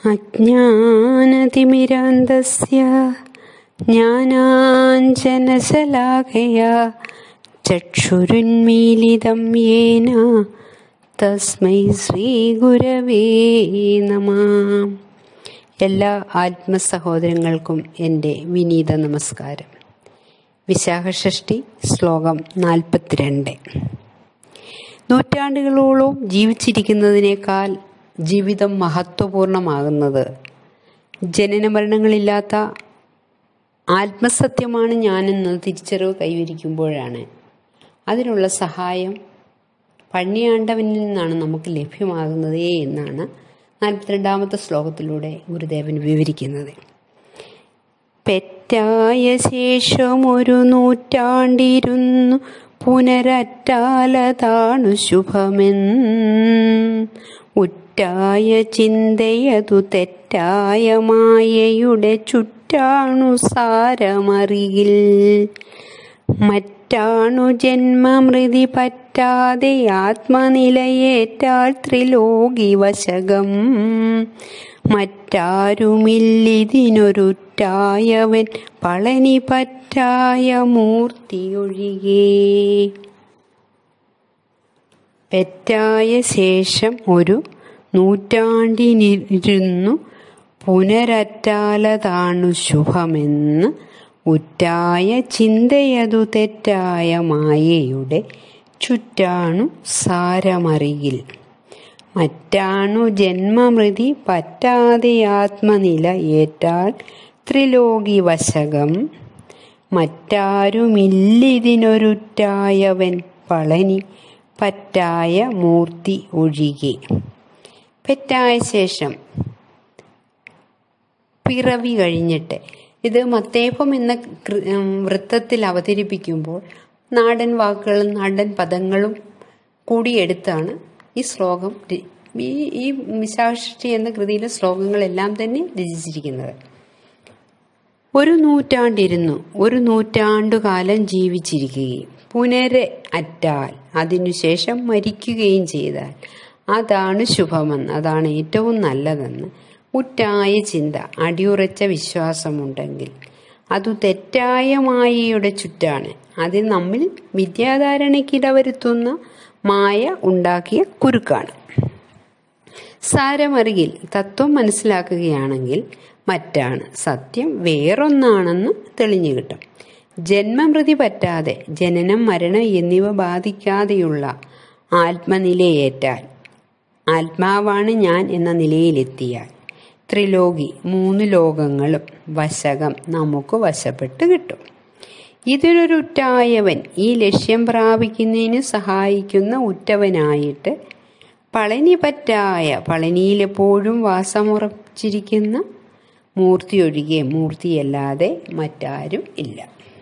अज्ञानतिमिरान्धस्य ज्ञानाञ्जनशलाकया ചക്ഷുരുന്മീലിതം യേന തസ്മൈ ശ്രീഗുരവേ നമ എല്ലാ ആത്മസഹോദരങ്ങൾക്കും എൻ്റെ വിനീത നമസ്കാരം വിശാഖഷഷ്ടി ശ്ലോകം നാൽപ്പത്തിരണ്ട് നൂറ്റാണ്ടുകളോളം ജീവിച്ചിരിക്കുന്നതിനേക്കാൾ ജീവിതം മഹത്വപൂർണമാകുന്നത് ജനനമരണങ്ങളില്ലാത്ത ആത്മസത്യമാണ് ഞാനെന്ന് തിരിച്ചറിവ് കൈവരിക്കുമ്പോഴാണ് അതിനുള്ള സഹായം പണ്ണിയാണ്ടവനിൽ നിന്നാണ് നമുക്ക് ലഭ്യമാകുന്നതേ എന്നാണ് നാൽപ്പത്തിരണ്ടാമത്തെ ശ്ലോകത്തിലൂടെ ഗുരുദേവൻ വിവരിക്കുന്നത് പെറ്റായ ശേഷം ഒരു നൂറ്റാണ്ടിരുന്നു പുനരറ്റാലതാണു ശുഭമെന്ന് ഉറ്റായ ചിന്തയതു തെറ്റായ മായയുടെ ചുറ്റാണു സാരമറിയിൽ മറ്റാണു ജന്മമൃതി പറ്റാതെ ആത്മനിലയേറ്റാൽ ത്രിലോകി വശകം മറ്റാരുമില്ലിതിനൊരുറ്റായവൻ പളനി പറ്റായ മൂർത്തിയൊഴികേ പെറ്റായ ശേഷം ഒരു നൂറ്റാണ്ടിനിരുന്നു പുനരറ്റാലതാണു ശുഭമെന്ന് ഉറ്റായ ചിന്തയതു തെറ്റായ മായയുടെ ചുറ്റാണു സാരമറിയിൽ മറ്റാണു ജന്മമൃതി പറ്റാതെ ആത്മനില ഏറ്റാൽ ത്രിലോകി വശകം മറ്റാരുമില്ലിതിനൊരുറ്റായവൻ പളനി പറ്റായ മൂർത്തി ഒഴികെ പെറ്റായ ശേഷം പിറവി കഴിഞ്ഞിട്ട് ഇത് മത്തേപ്പം എന്ന വൃത്തത്തിൽ അവതരിപ്പിക്കുമ്പോൾ നാടൻ വാക്കുകളും നാടൻ പദങ്ങളും കൂടിയെടുത്താണ് ഈ ശ്ലോകം ഈ ഈ വിശാഷ്ടി എന്ന കൃതിയിലെ ശ്ലോകങ്ങളെല്ലാം തന്നെ രചിച്ചിരിക്കുന്നത് ഒരു നൂറ്റാണ്ടിരുന്നു ഒരു നൂറ്റാണ്ടുകാലം ജീവിച്ചിരിക്കുകയും പുനരെ അറ്റാൽ അതിനുശേഷം മരിക്കുകയും ചെയ്താൽ അതാണ് ശുഭമെന്ന് അതാണ് ഏറ്റവും നല്ലതെന്ന് ഉറ്റായ ചിന്ത അടിയുറച്ച വിശ്വാസമുണ്ടെങ്കിൽ അതു തെറ്റായ മായയുടെ ചുറ്റാണ് അത് നമ്മിൽ വിദ്യാധാരണയ്ക്കിടവരുത്തുന്ന മായ ഉണ്ടാക്കിയ കുരുക്കാണ് സാരമറിയിൽ തത്വം മനസ്സിലാക്കുകയാണെങ്കിൽ മറ്റാണ് സത്യം വേറൊന്നാണെന്ന് തെളിഞ്ഞു കിട്ടും ജന്മമൃതി പറ്റാതെ ജനനം മരണം എന്നിവ ബാധിക്കാതെയുള്ള ആത്മനിലയേറ്റാൽ ആത്മാവാണ് ഞാൻ എന്ന നിലയിലെത്തിയാൽ ത്രിലോകി മൂന്ന് ലോകങ്ങളും വശകം നമുക്ക് വശപ്പെട്ട് കിട്ടും ഇതിനൊരു ഉറ്റായവൻ ഈ ലക്ഷ്യം പ്രാപിക്കുന്നതിന് സഹായിക്കുന്ന ഉറ്റവനായിട്ട് പളനി പറ്റായ പളനിയിലെപ്പോഴും വാസമുറച്ചിരിക്കുന്ന മൂർത്തി ഒഴികെ മൂർത്തിയല്ലാതെ മറ്റാരും ഇല്ല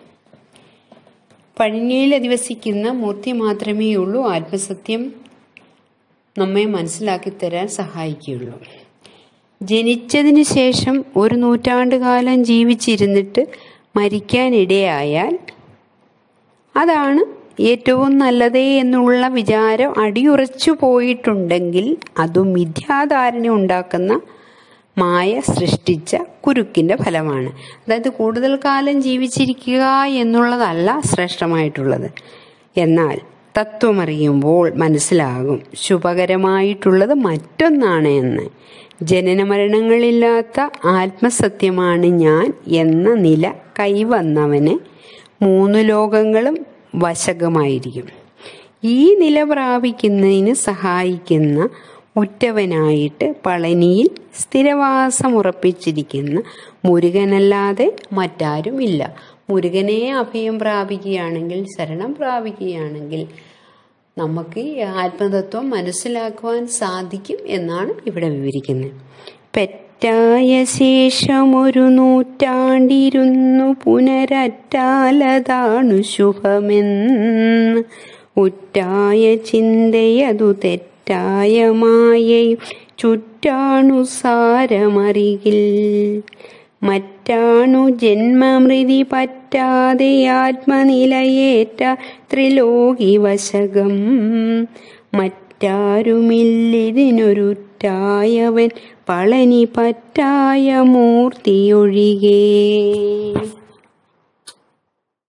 പഴനിയിൽ അധിവസിക്കുന്ന മൂർത്തി മാത്രമേ ഉള്ളൂ ആത്മസത്യം നമ്മെ മനസ്സിലാക്കി തരാൻ സഹായിക്കുകയുള്ളൂ ജനിച്ചതിന് ശേഷം ഒരു നൂറ്റാണ്ട് കാലം ജീവിച്ചിരുന്നിട്ട് മരിക്കാനിടയായാൽ അതാണ് ഏറ്റവും നല്ലതേ എന്നുള്ള വിചാരം അടിയുറച്ചു പോയിട്ടുണ്ടെങ്കിൽ അതും മിഥ്യാധാരണ ഉണ്ടാക്കുന്ന മായ സൃഷ്ടിച്ച കുരുക്കിന്റെ ഫലമാണ് അതായത് കൂടുതൽ കാലം ജീവിച്ചിരിക്കുക എന്നുള്ളതല്ല ശ്രേഷ്ഠമായിട്ടുള്ളത് എന്നാൽ തത്വമറിയുമ്പോൾ മനസ്സിലാകും ശുഭകരമായിട്ടുള്ളത് മറ്റൊന്നാണ് എന്ന് ജനനമരണങ്ങളില്ലാത്ത ആത്മസത്യമാണ് ഞാൻ എന്ന നില കൈവന്നവന് മൂന്ന് ലോകങ്ങളും വശകമായിരിക്കും ഈ നില പ്രാപിക്കുന്നതിന് സഹായിക്കുന്ന ഉറ്റവനായിട്ട് പളനിയിൽ സ്ഥിരവാസമുറപ്പിച്ചിരിക്കുന്ന മുരുകനല്ലാതെ മറ്റാരും ഇല്ല മുരുകനെ അഭയം പ്രാപിക്കുകയാണെങ്കിൽ ശരണം പ്രാപിക്കുകയാണെങ്കിൽ നമുക്ക് ഈ ആത്മതത്വം മനസ്സിലാക്കുവാൻ സാധിക്കും എന്നാണ് ഇവിടെ വിവരിക്കുന്നത് പെറ്റായ ശേഷം ഒരു നൂറ്റാണ്ടിരുന്നു പുനരറ്റാലതാണു ശുഭമെന്ന് ഉറ്റായ ചിന്തയതു തെറ്റായ മായയും ചുറ്റാണു സാരമറികിൽ മറ്റാണു ജന്മമൃതി പറ്റാതെ ആത്മനിലയേറ്റ ത്രിലോകി വശകം മറ്റ് മറ്റാരുമില്ലിതിനൊരുറ്റായവൻ പളനി പറ്റായ മൂർത്തിയൊഴികേ